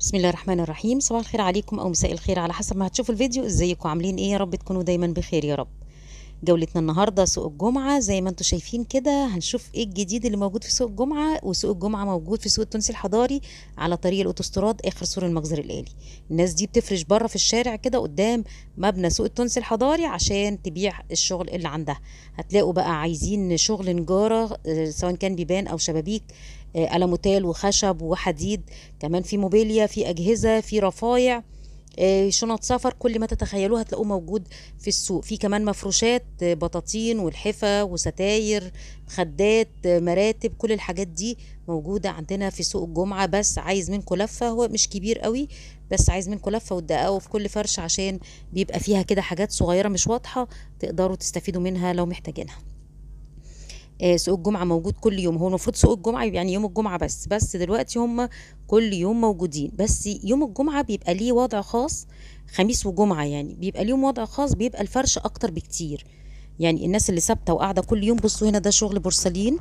بسم الله الرحمن الرحيم صباح الخير عليكم او مساء الخير على حسب ما هتشوفوا الفيديو ازيكم عاملين ايه يا رب تكونوا دايما بخير يا رب جولتنا النهارده سوق الجمعه زي ما انتم شايفين كده هنشوف ايه الجديد اللي موجود في سوق الجمعه وسوق الجمعه موجود في سوق التونسي الحضاري على طريق الاوتوستراد اخر سور المجزر الالي الناس دي بتفرش بره في الشارع كده قدام مبنى سوق التونسي الحضاري عشان تبيع الشغل اللي عندها هتلاقوا بقى عايزين شغل نجاره آه، سواء كان بيبان او شبابيك آه، ألموتال وخشب وحديد كمان في موبيليا في أجهزة في رفايع آه، شنط سفر كل ما تتخيلوه هتلاقوه موجود في السوق في كمان مفروشات آه، بطاطين والحفة وستاير مخدات آه، مراتب كل الحاجات دي موجودة عندنا في سوق الجمعة بس عايز منكم لفة هو مش كبير قوي بس عايز منكم لفة وتدققوا في كل فرش عشان بيبقى فيها كده حاجات صغيرة مش واضحة تقدروا تستفيدوا منها لو محتاجينها آه، سوق الجمعة موجود كل يوم هو المفروض سوق الجمعة يعني يوم الجمعة بس بس دلوقتي هم كل يوم موجودين بس يوم الجمعة بيبقى ليه وضع خاص خميس وجمعة يعني بيبقى ليهم وضع خاص بيبقى الفرش أكتر بكتير يعني الناس اللي ثابتة وقاعدة كل يوم بصوا هنا ده شغل بورسلين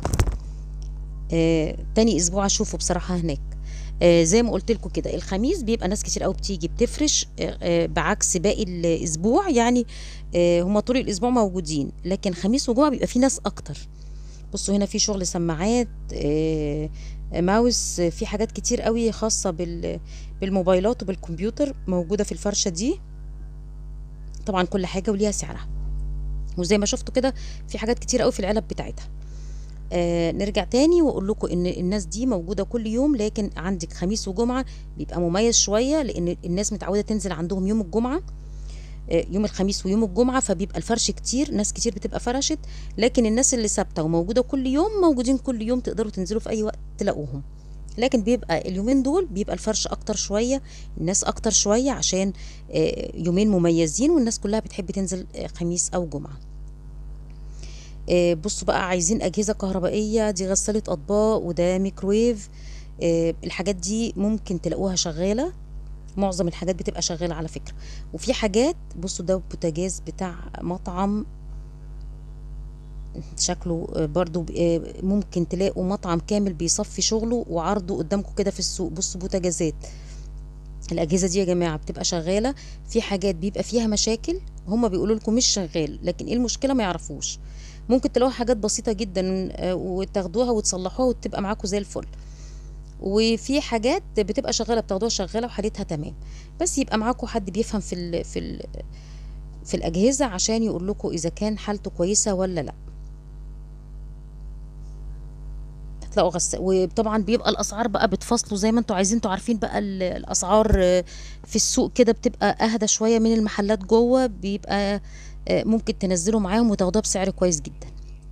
آه تاني أسبوع أشوفه بصراحة هناك آه زي ما قلت لكم كده الخميس بيبقى ناس كتير قوي بتيجي بتفرش آه آه بعكس باقي الأسبوع يعني آه هما طول الأسبوع موجودين لكن خميس وجمعة بيبقى في ناس أكتر بصوا هنا في شغل سماعات آه، ماوس آه، في حاجات كتير قوي خاصة بال- بالموبايلات وبالكمبيوتر موجودة في الفرشة دي طبعا كل حاجة وليها سعرها وزي ما شفتوا كده في حاجات كتير قوي في العلب بتاعتها آه نرجع تاني واقول لكم ان الناس دي موجودة كل يوم لكن عندك خميس وجمعة بيبقى مميز شوية لان الناس متعودة تنزل عندهم يوم الجمعة آه، يوم الخميس ويوم الجمعة فبيبقى الفرش كتير ناس كتير بتبقى فرشت لكن الناس اللي ثابتة وموجودة كل يوم موجودين كل يوم تقدروا تنزلوا في أي وقت تلاقوهم لكن بيبقى اليومين دول بيبقى الفرش أكتر شوية الناس أكتر شوية عشان آه، يومين مميزين والناس كلها بتحب تنزل آه، خميس أو جمعة آه، بصوا بقى عايزين أجهزة كهربائية دي غسالة أطباق وده ميكرويف آه، الحاجات دي ممكن تلاقوها شغالة معظم الحاجات بتبقى شغالة على فكرة وفي حاجات بصوا ده بوتاجاز بتاع مطعم شكله آه، برضو ب- آه، ممكن تلاقوا مطعم كامل بيصفي شغله وعرضه قدامكم كده في السوق بصوا بوتاجازات الأجهزة دي يا جماعة بتبقى شغالة في حاجات بيبقى فيها مشاكل هما بيقولوا لكم مش شغال لكن ايه المشكلة ما يعرفوش ممكن تلاقوا حاجات بسيطة جدا آه، وتاخدوها وتصلحوها وتبقى معاكم زي الفل وفي حاجات بتبقى شغاله بتاخدوها شغاله وحالتها تمام بس يبقى معاكم حد بيفهم في ال في ال في الاجهزه عشان يقول لكم اذا كان حالته كويسه ولا لا هتلاقوا غس وطبعا بيبقى الاسعار بقى بتفصلوا زي ما انتوا عايزين انتوا عارفين بقى ال- الاسعار آه، في السوق كده بتبقى اهدى شويه من المحلات جوه بيبقى آه، ممكن تنزلوا معاهم وتاخدوها بسعر كويس جدا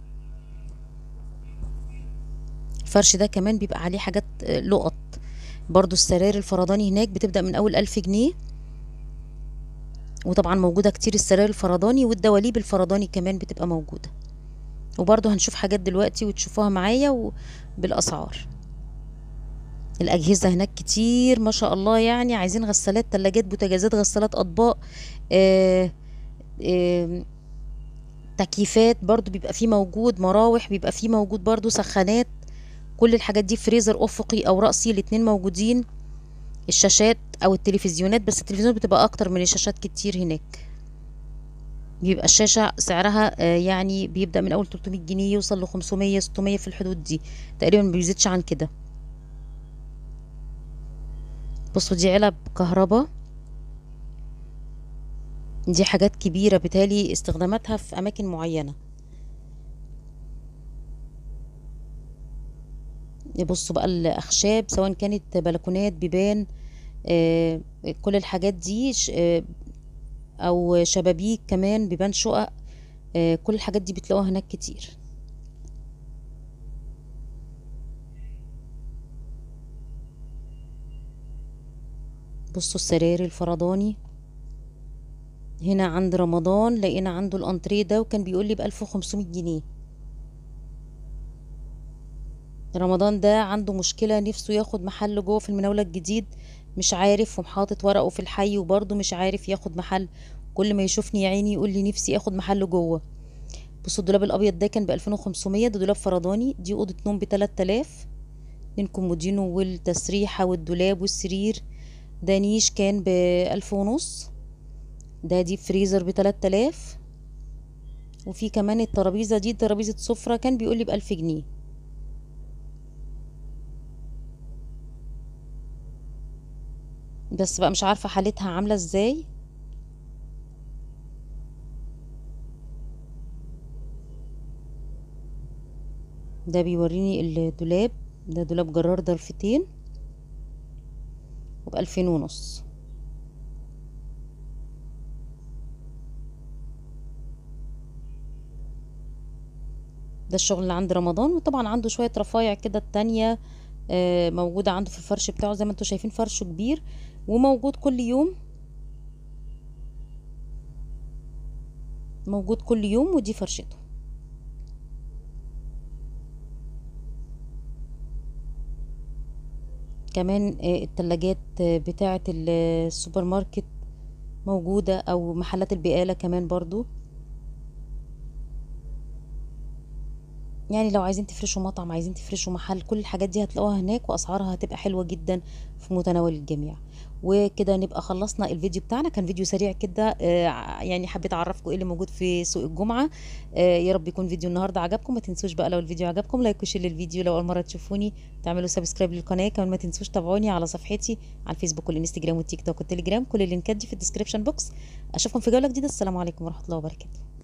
الفرش ده كمان بيبقى عليه حاجات آه، لقط برضو السراير الفرداني هناك بتبدأ من أول ألف جنيه وطبعا موجودة كتير السراير الفرداني والدواليب الفرداني كمان بتبقى موجودة وبرضو هنشوف حاجات دلوقتي وتشوفوها معايا وبالأسعار الأجهزة هناك كتير ما شاء الله يعني عايزين غسالات تلاجات بوتاجازات غسالات أطباق آه آه تكييفات برضو بيبقى فيه موجود مراوح بيبقى فيه موجود برضو سخانات كل الحاجات دي فريزر افقي او رأسي الاتنين موجودين الشاشات او التلفزيونات بس التلفزيونات بتبقى اكتر من الشاشات كتير هناك بيبقى الشاشة سعرها آه، يعني بيبدأ من اول 300 جنيه يوصل ل 500 600 في الحدود دي تقريبا ما بيزيدش عن كده بصوا دي علب كهرباء دي حاجات كبيرة بالتالي استخداماتها في اماكن معينة بصوا بقى الأخشاب سواء كانت بلكونات بيبان آه، كل الحاجات دي ش- آه، أو شبابيك كمان بيبان شقق آه، كل الحاجات دي بتلاقوها هناك كتير بصوا السراير الفرداني هنا عند رمضان لقينا عنده الأنتريه ده وكان بيقول لي بألف وخمسمية جنيه رمضان ده عنده مشكلة نفسه ياخد محل جوه في المناولة الجديد مش عارف ومحاطط ورقه في الحي وبرضه مش عارف ياخد محل كل ما يشوفني يا عيني يقول لي نفسي اخد محل جوه بصوا الدولاب الابيض ده كان ب 2500 ده دولاب فرداني دي اوضه نوم ب 3000 اتنين كومودينو والتسريحه والدولاب والسرير ده نيش كان بألف ونص ده ديب فريزر بتلات آلاف وفي كمان الترابيزة دي ترابيزة سفرة كان بيقولي بألف جنيه بس بقى مش عارفة حالتها عاملة ازاي ده بيوريني الدولاب ده دولاب جرار ضرفتين وبألفين ونص ده الشغل اللي عند رمضان وطبعا عنده شوية رفايع كده التانية آه، موجودة عنده في الفرش بتاعه زي ما انتوا شايفين فرشه كبير وموجود كل يوم موجود كل يوم ودي فرشته كمان آه، التلاجات آه، بتاعة السوبر ماركت موجودة او محلات البقالة كمان برضو يعني لو عايزين تفرشوا مطعم عايزين تفرشوا محل كل الحاجات دي هتلاقوها هناك واسعارها هتبقى حلوة جدا في متناول الجميع وكده نبقى خلصنا الفيديو بتاعنا كان فيديو سريع كده آه، يعني حبيت اعرفكم ايه اللي موجود في سوق الجمعة آه، يا رب يكون فيديو النهارده عجبكم ما تنسوش بقى لو الفيديو عجبكم لايك وشير للفيديو لو اول مرة تشوفوني تعملوا سبسكرايب للقناة كمان ما تنسوش تابعوني على صفحتي على الفيسبوك والانستجرام والتيك توك والتليجرام كل اللينكات دي في الديسكريبشن بوكس اشوفكم في جولة جديدة السلام عليكم ورحمة الله وبركاته